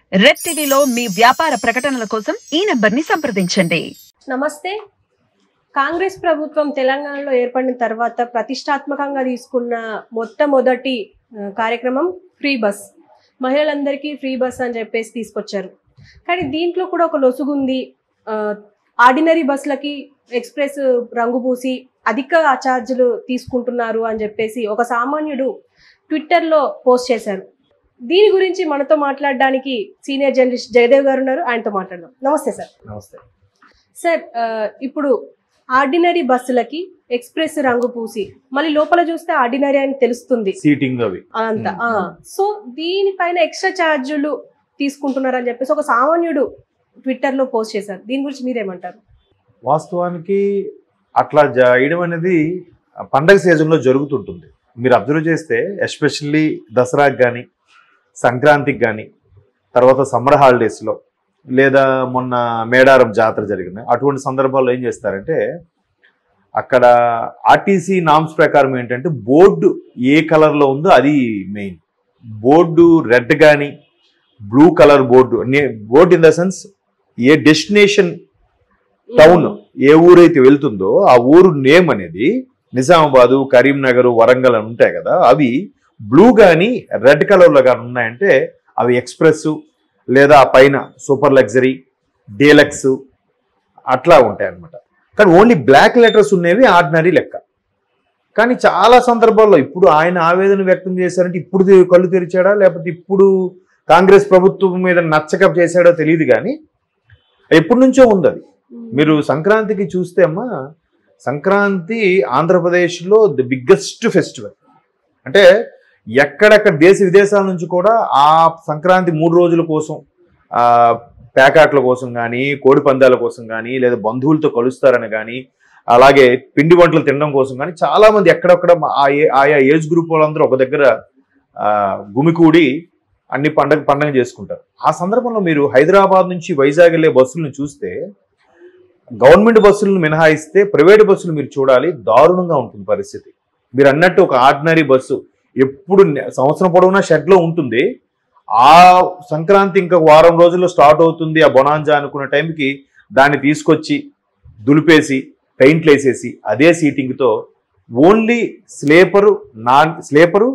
Red టీవీలో మీ వ్యాపార ప్రకటనల కోసం ఈ నంబర్ ని సంప్రదించండి నమస్తే కాంగ్రెస్ ప్రభుత్వం తెలంగాణలో ఏర్పడిన తర్వాత ప్రతిష్టాత్మకంగా తీసుకున్న మొట్టమొదటి ఆ, కార్యక్రమం ఫ్రీ బస్ మహిళలందరికీ ఫ్రీ బస్ అని చెప్పేసి తీసుకొచ్చారు కానీ దీంట్లో కూడా ఒక లొసుగుంది ఆ, ఆర్డినరీ బస్సులకి ఎక్స్ప్రెస్ రంగు పూసి అధిక ఛార్జీలు తీసుకుంటున్నారు అని చెప్పేసి ఒక సామాన్యుడు ట్విట్టర్లో పోస్ట్ చేశారు దీని గురించి మనతో మాట్లాడడానికి సీనియర్ జర్నలిస్ట్ జయదేవ్ గారు ఉన్నారు ఆయనతో మాట్లాడదాం నమస్తే సార్ నమస్తే సార్ ఆ, ఇప్పుడు ఆర్డినరీ బస్సులకి ఎక్స్ప్రెస్ రంగు పూసి మళ్ళీ లోపల చూస్తే ఆర్డినరీ అని తెలుస్తుంది సీటింగ్ అవి అంతా Hmm. ఆ. సో దీనిపైన ఎక్స్ట్రా ఛార్జీలు తీసుకుంటున్నారని చెప్పేసి ఒక సామాన్యుడు ట్విట్టర్ లో పోస్ట్ చేశారు దీని గురించి మీరేమంటారు వాస్తవానికి అట్లా చేయడం అనేది పండగ సీజన్లో జరుగుతుంటుంది మీరు అబ్జర్వ్ చేస్తే ఎస్పెషల్లీ దసరాకి కానీ సంక్రాంతికి కానీ తర్వాత సమ్మర్ హాలిడేస్లో లేదా మొన్న మేడారం జాతర జరిగిన అటువంటి సందర్భాల్లో ఏం చేస్తారంటే అక్కడ ఆర్టీసీ నామ్స్ ప్రకారం ఏంటంటే బోర్డు ఏ కలర్లో ఉందో అది మెయిన్ బోర్డు రెడ్ కానీ blue colour board board in the sense ఏ డెస్టినేషన్ టౌన్ ఏ ఊరైతే వెళ్తుందో ఆ ఊరు నేమ్ అనేది నిజామాబాదు కరీంనగర్ వరంగల్ అని ఉంటాయి కదా అవి బ్లూ కానీ రెడ్ కలర్లో కానీ ఉన్నాయంటే అవి ఎక్స్ప్రెస్ లేదా ఆ పైన సూపర్ లగ్జరీ డీలక్స్ అట్లా ఉంటాయి అన్నమాట కానీ ఓన్లీ బ్లాక్ లెటర్స్ ఉన్నవి ఆర్డినరీ లెక్క కానీ చాలా సందర్భాల్లో ఇప్పుడు ఆయన ఆవేదన వ్యక్తం చేశారంటే ఇప్పుడు తె- కళ్ళు తెరిచాడా లేకపోతే ఇప్పుడు కాంగ్రెస్ ప్రభుత్వం మీద నచ్చక చేశాడో తెలియదు కానీ ఎప్పటి నుంచో ఉంది అది మీరు సంక్రాంతికి చూస్తే అమ్మా సంక్రాంతి ఆంధ్రప్రదేశ్లో ది బిగ్గెస్ట్ ఫెస్టివల్ అంటే ఎక్కడెక్కడ దేశ విదేశాల నుంచి కూడా ఆ సంక్రాంతి మూడు రోజుల కోసం ఆ ప్యాకాట్ల కోసం కానీ కోడి పందాల కోసం కానీ లేదా బంధువులతో కలుస్తారని కానీ అలాగే పిండి వంటలు తినడం కోసం కానీ చాలా మంది ఎక్కడెక్కడ ఆ ఏ- ఆయా ఏజ్ గ్రూప్ వాళ్ళందరూ ఒక దగ్గర ఆ, గుమికూడి అన్ని పండగ పండగ చేసుకుంటారు ఆ సందర్భంలో మీరు హైదరాబాద్ నుంచి వైజాగ్ వెళ్ళే బస్సులను చూస్తే గవర్నమెంట్ బస్సులను మినహాయిస్తే ప్రైవేట్ బస్సులు మీరు చూడాలి దారుణంగా ఉంటుంది పరిస్థితి మీరు అన్నట్టు ఒక ఆర్డినరీ బస్సు ఎప్పుడు నె- సంవత్సరం పొడవునా షెడ్లో ఉంటుంది ఆ సంక్రాంతి ఇంకా వారం రోజుల్లో స్టార్ట్ అవుతుంది ఆ బొనాంజా అనుకున్న టైంకి దాన్ని తీసుకొచ్చి దులిపేసి పెయింట్లు వేసేసి అదే సీటింగ్తో only sleeper non sleeper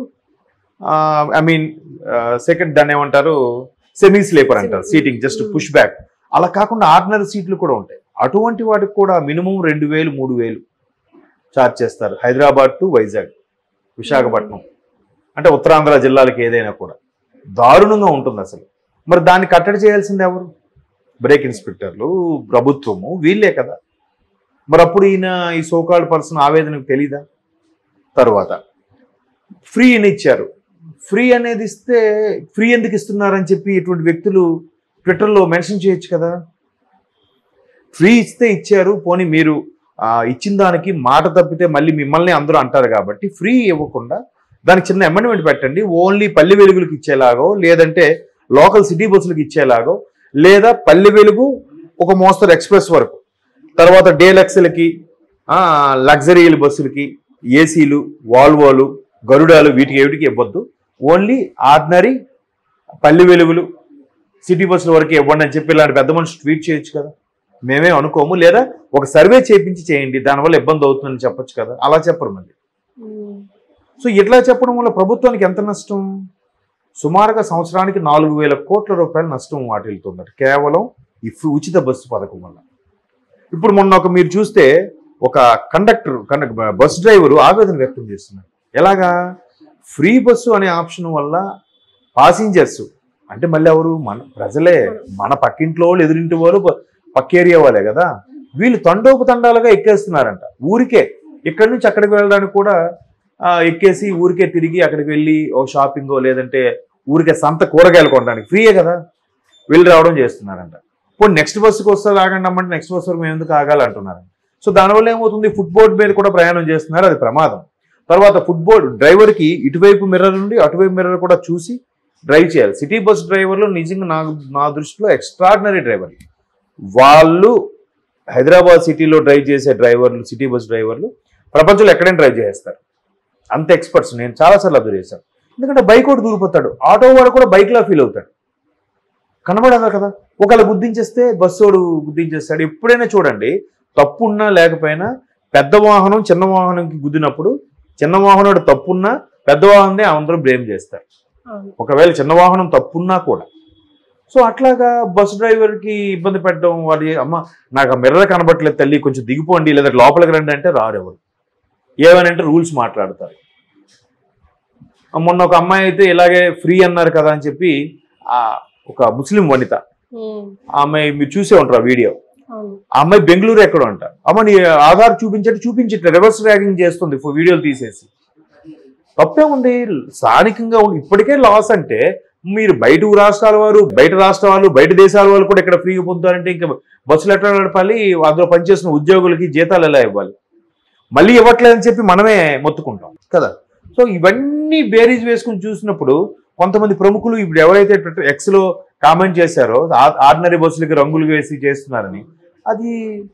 I mean second దాన్ని ఏమంటారు సెమీ స్లీపర్ అంటారు Semi. Seating just Mm. Push back అలా కాకుండా ఆర్డినరీ సీట్లు కూడా ఉంటాయి అటువంటి వాటికి కూడా మినిమం రెండు వేలు మూడు వేలు ఛార్జ్ చేస్తారు హైదరాబాద్ టు వైజాగ్ విశాఖపట్నం అంటే ఉత్తరాంధ్ర జిల్లాలకు ఏదైనా కూడా దారుణంగా ఉంటుంది అసలు మరి దాన్ని కట్టడి చేయాల్సింది ఎవరు బ్రేక్ ఇన్స్పెక్టర్లు ప్రభుత్వము వీళ్ళే కదా మరి అప్పుడు ఈయన ఈ సోకాల్డ్ పర్సన్ ఆవేదనకు తెలీదా తర్వాత ఫ్రీ అని ఇచ్చారు ఫ్రీ అనేది ఇస్తే ఫ్రీ ఎందుకు ఇస్తున్నారని చెప్పి ఇటువంటి వ్యక్తులు ట్విట్టర్లో మెన్షన్ చేయొచ్చు కదా ఫ్రీ ఇస్తే ఇచ్చారు పోనీ మీరు ఆ, ఇచ్చిన దానికి మాట తప్పితే మళ్ళీ మిమ్మల్ని అందరూ అంటారు కాబట్టి ఫ్రీ ఇవ్వకుండా దానికి చిన్న అమెండ్మెంట్ పెట్టండి ఓన్లీ పల్లె వెలుగులకు ఇచ్చేలాగో లేదంటే లోకల్ సిటీ బస్సులకు ఇచ్చేలాగో లేదా పల్లె వెలుగు ఒక మోస్తరు ఎక్స్ప్రెస్ వరకు తర్వాత డేలక్స్లకి లగ్జరీ బస్సులకి ఏసీలు వాల్వోలు గరుడాలు వీటికి ఏమిటికి ఇవ్వద్దు ఓన్లీ ఆర్డినరీ పల్లె వెలుగులు సిటీ బస్సుల వరకు ఇవ్వండి అని చెప్పి ఇలాంటి పెద్ద మనిషి ట్వీట్ చేయొచ్చు కదా మేమే అనుకోము లేదా ఒక సర్వే చేయించి చేయండి దానివల్ల ఇబ్బంది అవుతుందని చెప్పొచ్చు కదా అలా చెప్పరు మళ్ళీ సో ఇట్లా చెప్పడం వల్ల ప్రభుత్వానికి ఎంత నష్టం సుమారుగా సంవత్సరానికి నాలుగు వేల కోట్ల రూపాయల నష్టం వాటిల్తుందట కేవలం ఈ ఫ్రీ- ఉచిత బస్సు పథకం వల్ల ఇప్పుడు మొన్న ఒక మీరు చూస్తే ఒక కండక్టర్ కండక్టర్ బస్ డ్రైవరు ఆవేదన వ్యక్తం చేస్తున్నారు ఎలాగా ఫ్రీ బస్సు అనే ఆప్షన్ వల్ల పాసింజర్స్ అంటే మళ్ళీ ఎవరు మన ప్రజలే మన పక్కింట్లో వాళ్ళు ఎదురింటి వాళ్ళు ప- పక్క ఏరియా వాళ్ళే కదా వీళ్ళు తండోపు తండాలుగా ఎక్కేస్తున్నారంట ఊరికే ఇక్కడి నుంచి అక్కడికి వెళ్ళడానికి కూడా ఆ, ఎక్కేసి ఊరికే తిరిగి అక్కడికి వెళ్ళి ఓ షాపింగో లేదంటే ఊరికే సంత కూరగాయలు కొనడానికి ఫ్రీయే కదా వెళ్ళి రావడం చేస్తున్నారంట ఇప్పుడు నెక్స్ట్ బస్సుకి వస్తే ఆగండి అమ్మంటే నెక్స్ట్ బస్సు వరకు మేము ఎందుకు ఆగాలి అంటున్నారు సో దానివల్ల ఏమవుతుంది ఫుట్బోర్డ్ మీద కూడా ప్రయాణం చేస్తున్నారు అది ప్రమాదం తర్వాత ఫుట్బోర్డ్ డ్రైవర్కి ఇటువైపు మిర్రర్ నుండి అటువైపు మిర్రర్ కూడా చూసి డ్రైవ్ చేయాలి సిటీ బస్ డ్రైవర్లు నిజంగా నా నా దృష్టిలో ఎక్స్ట్రాడినరీ డ్రైవర్లు వాళ్ళు హైదరాబాద్ సిటీలో డ్రైవ్ చేసే డ్రైవర్లు సిటీ బస్ డ్రైవర్లు ప్రపంచంలో ఎక్కడైనా డ్రైవ్ చేస్తారు అంత ఎక్స్పర్ట్స్ నేను చాలాసార్లు అబ్జర్వ్ చేశాను ఎందుకంటే బైక్ ఒకటి దూరిపోతాడు ఆటో వాడు కూడా బైక్లో ఫీల్ అవుతాడు కనబడదా కదా ఒకవేళ గుద్దించేస్తే బస్సోడు గుద్దించేస్తాడు ఎప్పుడైనా చూడండి తప్పున్నా లేకపోయినా పెద్ద వాహనం చిన్న వాహనంకి గుద్దినప్పుడు చిన్న వాహనుడు తప్పున్నా పెద్ద వాహనం అందరూ బ్లేమ్ చేస్తారు అవును ఒకవేళ చిన్న వాహనం తప్పున్నా కూడా సో అట్లాగా బస్ డ్రైవర్కి ఇబ్బంది పెట్టడం వాడి అమ్మ నాకు ఆ మిర్రర్ కనబట్టలేదు తల్లి కొంచెం దిగిపోండి లేదా లోపలికి రండి అంటే రారు ఎవరు ఏమనంటే రూల్స్ మాట్లాడతారు ఆ మొన్న ఒక అమ్మాయి అయితే ఇలాగే ఫ్రీ అన్నారు కదా అని చెప్పి ఆ ఒక ముస్లిం వనిత ఉమ్, ఆ అమ్మాయి మీరు చూసే ఉంటారు ఆ వీడియో అవును ఆ అమ్మాయి బెంగళూరు ఎక్కడో అంట అమ్మ నీ ఆధార్ చూపించట్టు చూపించట్లే రివర్స్ ర్యాగింగ్ చేస్తుంది ఫో- వీడియోలు తీసేసి తప్పే ఉంది స్థానికంగా ఉండి ఇప్పటికే లాస్ అంటే మీరు బయట ఊరు రాష్ట్రాల వారు బయట రాష్ట్ర వాళ్ళు బయట దేశాల వాళ్ళు కూడా ఇక్కడ ఫ్రీగా పొందుతారంటే ఇంకా బస్సులు ఎట్లా నడపాలి అందులో పనిచేస్తున్న ఉద్యోగులకి జీతాలు ఎలా ఇవ్వాలి మళ్ళీ ఇవ్వట్లేదని చెప్పి మనమే మొత్తుకుంటాం కదా సో ఇవన్నీ బేరీజ్ వేసుకుని చూసినప్పుడు కొంతమంది ప్రముఖులు ఇప్పుడు ఎవరైతే ఎక్స్ లో కామెంట్ చేశారో ఆ- ఆర్డినరీ బస్సులకి రంగులు వేసి చేస్తున్నారని అది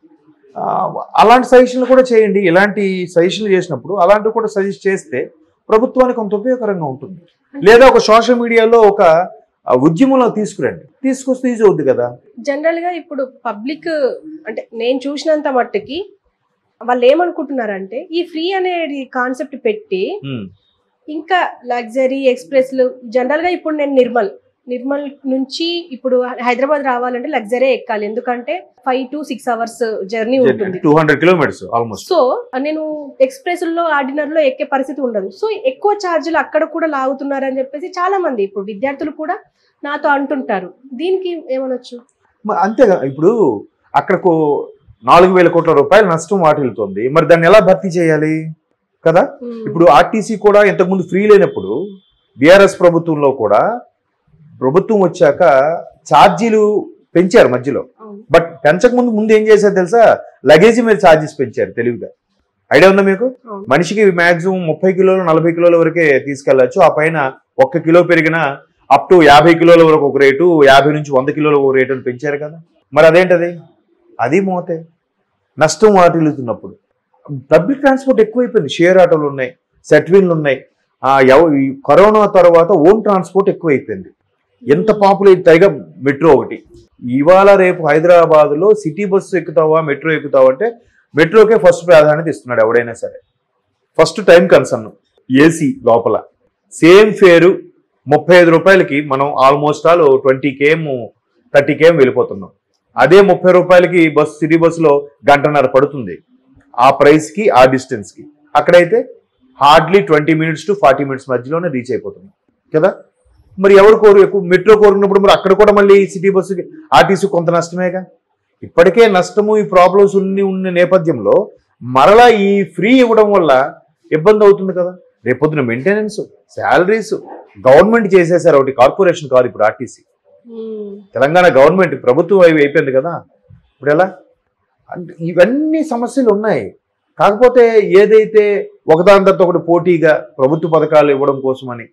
ఆ, అలాంటి సజెషన్లు కూడా చేయండి ఇలాంటి సజెషన్లు చేసినప్పుడు అలాంటివి కూడా సజెస్ట్ చేస్తే ప్రభుత్వానికి కొంత ఉపయోగకరంగా ఉంటుంది లేదా ఒక సోషల్ మీడియాలో ఒక ఆ, ఉద్యమంలో తీసుకురండి తీసుకొస్తే ఈజీ అవుద్ది కదా జనరల్ గా ఇప్పుడు పబ్లిక్ అంటే నేను చూసినంత మట్టుకి వాళ్ళు ఏమనుకుంటున్నారంటే ఈ ఫ్రీ అనేది కాన్సెప్ట్ పెట్టి ఉమ్, ఇంకా లగ్జరీ ఎక్స్ప్రెస్లు జనరల్ గా ఇప్పుడు నేను నిర్మల్ నిర్మల్ నుంచి ఇప్పుడు హైదరాబాద్ రావాలంటే లగ్జరీ ఎక్కాలి ఎందుకంటే five to six hours journey ఉంటుంది two hundred kilometres almost so నేను ఎక్స్ప్రెస్ లో ఆర్డినర్ లో ఎక్కే పరిస్థితి ఉండదు సో ఎక్కువ ఛార్జీలు అక్కడ కూడా లాగుతున్నారు అని చెప్పేసి చాలా మంది ఇప్పుడు విద్యార్థులు కూడా నాతో అంటుంటారు దీనికి ఏమనొచ్చు మ- అంతేగా ఇప్పుడు అక్కడకు నాలుగు వేల కోట్ల రూపాయలు నష్టం వాటిల్లుతుంది మరి దాన్ని ఎలా భర్తీ చేయాలి కదా ఉమ్, ఇప్పుడు ఆర్టీసీ కూడా ఇంతకుముందు ఫ్రీ లేనప్పుడు బీఆర్ఎస్ ప్రభుత్వంలో కూడా ప్రభుత్వం వచ్చాక ఛార్జీలు పెంచారు మధ్యలో అవును. బట్ పెంచక ముందు ముందు ఏం చేశారు తెలుసా లగేజ్ మీద ఛార్జెస్ పెంచారు తెలివిగా ఐడియా ఉందా మీకు అవును. మనిషికి మాక్సిమం ముప్పై కిలోలు నలభై కిలోల వరకే తీసుకెళ్లొచ్చు ఆ పైన ఒక్క కిలో పెరిగిన అప్ టు యాభై కిలోల వరకు ఒక రేటు యాభై నుంచి వంద కిలోల ఒక రేటు అని పెంచారు కదా మరి అదేంటది అది మోతే నష్టం వాటిల్లుతున్నప్పుడు పబ్లిక్ ట్రాన్స్పోర్ట్ ఎక్కువైపోయింది షేర్ ఆటోలు ఉన్నాయి సెట్విన్లు ఉన్నాయి ఆ ఎవ- ఈ కరోనా తర్వాత ఓన్ ట్రాన్స్పోర్ట్ ఎక్కువైపోయింది ఎంత పాపులర్ పైగా మెట్రో ఒకటి ఇవాళ రేపు హైదరాబాద్ లో సిటీ బస్సు ఎక్కుతావా మెట్రో ఎక్కుతావా అంటే మెట్రోకే ఫస్ట్ ప్రాధాన్యత ఇస్తున్నాడు ఎవడైనా సరే ఫస్ట్ టైం కన్సర్న్ ఏసీ లోపల సేమ్ ఫేరు ముప్పై ఐదు రూపాయలకి మనం almost all twenty KM thirty KM వెళ్ళిపోతున్నాం అదే ముప్పై రూపాయలకి బస్సు సిటీ బస్సులో గంటన్నర పడుతుంది ఆ ప్రైస్ కి ఆ డిస్టెన్స్ కి అక్కడైతే hardly twenty minutes to forty minutes మధ్యలోనే రీచ్ అయిపోతుంది కదా మరి ఎవరు కోరు ఎక్కువ మెట్రో కోరుకున్నప్పుడు మరి అక్కడ కూడా మళ్ళీ సిటీ బస్సుకి ఆర్టీసీ కొంత నష్టమేగా ఇప్పటికే నష్టము ఈ ప్రాబ్లమ్స్ ఉన్ని ఉన్న నేపథ్యంలో మరలా ఈ ఫ్రీ ఇవ్వడం వల్ల ఇబ్బంది అవుతుంది కదా రేపొద్దున మెయింటెనెన్స్ శాలరీస్ గవర్నమెంట్ చేసేసారు ఒకటి కార్పొరేషన్ కాదు ఇప్పుడు ఆర్టీసీ ఉమ్, తెలంగాణ గవర్నమెంట్ ప్రభుత్వం అయి అయిపోయింది కదా ఇప్పుడు ఎలా అంటే ఇవన్నీ సమస్యలు ఉన్నాయి కాకపోతే ఏదైతే ఒకదాని తర్వాత ఒకటి పోటీగా ప్రభుత్వ పథకాలు ఇవ్వడం కోసమని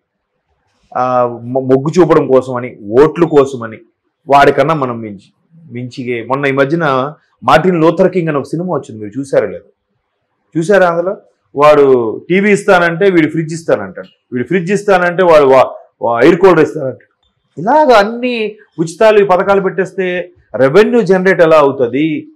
ఆ, మొ- మొగ్గు చూపడం కోసమని ఓట్లు కోసమని వాడికన్నా మనం మించి మించి మొన్న ఈ మధ్యన మార్టిన్ లూథర్ కింగ్ అని ఒక సినిమా వచ్చింది మీరు చూసారా లేదు చూసారా అందులో వాడు టీవీ ఇస్తానంటే వీడు ఫ్రిడ్జ్ ఇస్తానంటాడు వీడు ఫ్రిడ్జ్ ఇస్తానంటే వాడు ఎయిర్ కూలర్ ఇస్తానంటాడు ఇలాగ అన్ని ఉచితాలు ఈ పథకాలు పెట్టేస్తే రెవెన్యూ జనరేట్ ఎలా అవుతుంది